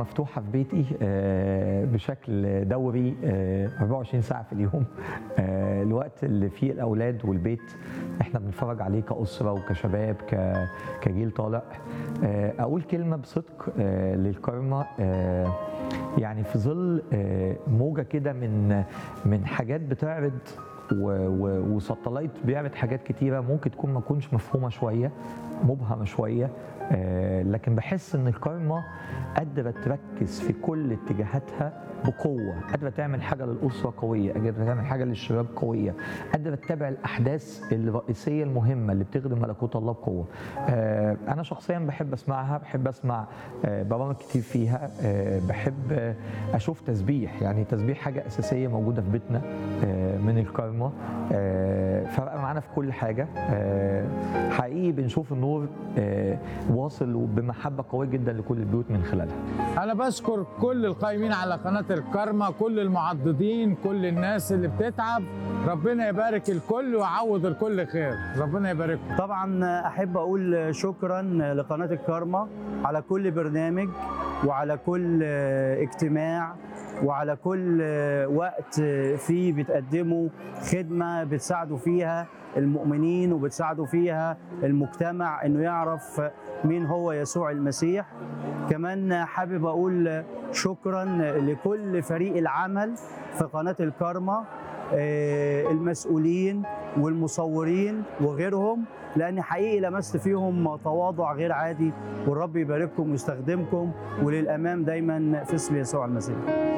مفتوحه في بيتي آه، بشكل دوري آه، 24 ساعه في اليوم آه، الوقت اللي فيه الاولاد والبيت احنا بنتفرج عليه كاسره وكشباب ك- كجيل طالع آه، اقول كلمه بصدق آه، للكارما آه، يعني في ظل آه، موجه كده من من حاجات بتعرض و- و- وساتلايت بيعرض حاجات كتيره ممكن تكون ما تكونش مفهومه شويه مبهمه شويه آه، لكن بحس ان الكارما قادره تركز في كل اتجاهاتها بقوه قادره تعمل حاجه للاسره قويه قادره تعمل حاجه للشباب قويه قادره تتابع الاحداث الرئيسيه المهمه اللي بتخدم ملكوت الله بقوه آه، انا شخصيا بحب اسمعها بحب اسمع آه، برامج كتير فيها آه، بحب آه، اشوف تسبيح يعني تسبيح حاجه اساسيه موجوده في بيتنا آه، من الكارما آه، فارقه معانا في كل حاجه آه، حقيقي بنشوف النور آه، واصل بمحبه قويه جدا لكل البيوت من خلالها انا بشكر كل القائمين على قناه الكرمة كل المعضدين كل الناس اللي بتتعب ربنا يبارك الكل ويعوض الكل خير ربنا يبارككم طبعا احب اقول شكرا لقناه الكارما على كل برنامج وعلى كل اجتماع وعلى كل وقت فيه بتقدموا خدمه بتساعدوا فيها المؤمنين وبتساعدوا فيها المجتمع انه يعرف مين هو يسوع المسيح كمان حابب اقول شكرا لكل فريق العمل في قناه الكارما آه، المسؤولين والمصورين وغيرهم لان حقيقي لمست فيهم تواضع غير عادي والرب يبارككم ويستخدمكم وللامام دايما في اسم يسوع المسيح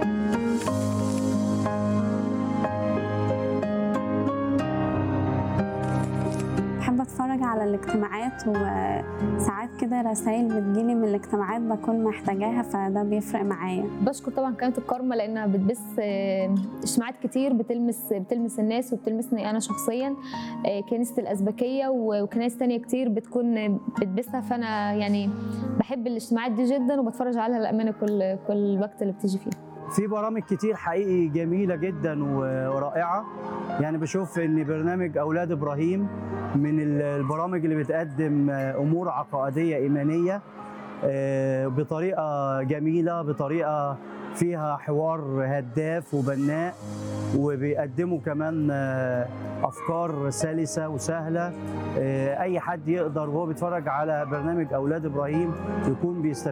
بحب اتفرج على الاجتماعات وساعات كده رسائل بتجيلي من الاجتماعات بكون محتاجاها فده بيفرق معايا بشكر طبعا قناه الكارما لانها بتبث آه، اجتماعات كتير بتلمس بتلمس الناس وبتلمسني انا شخصيا آه، كنيسه الازبكيه و- وكنائس تانية كتير بتكون بتبثها فانا يعني بحب الاجتماعات دي جدا وبتفرج عليها للامانه كل كل وقت اللي بتيجي فيه في برامج كتير حقيقي جميلة جدا و- ورائعة يعني بشوف ان برنامج اولاد ابراهيم من ال- البرامج اللي بتقدم امور عقائدية ايمانية آه، بطريقة جميلة بطريقة فيها حوار هداف وبناء وبيقدموا كمان آه، افكار سلسه وسهله آه، اي حد يقدر وهو بيتفرج على برنامج اولاد ابراهيم يكون بيستفيد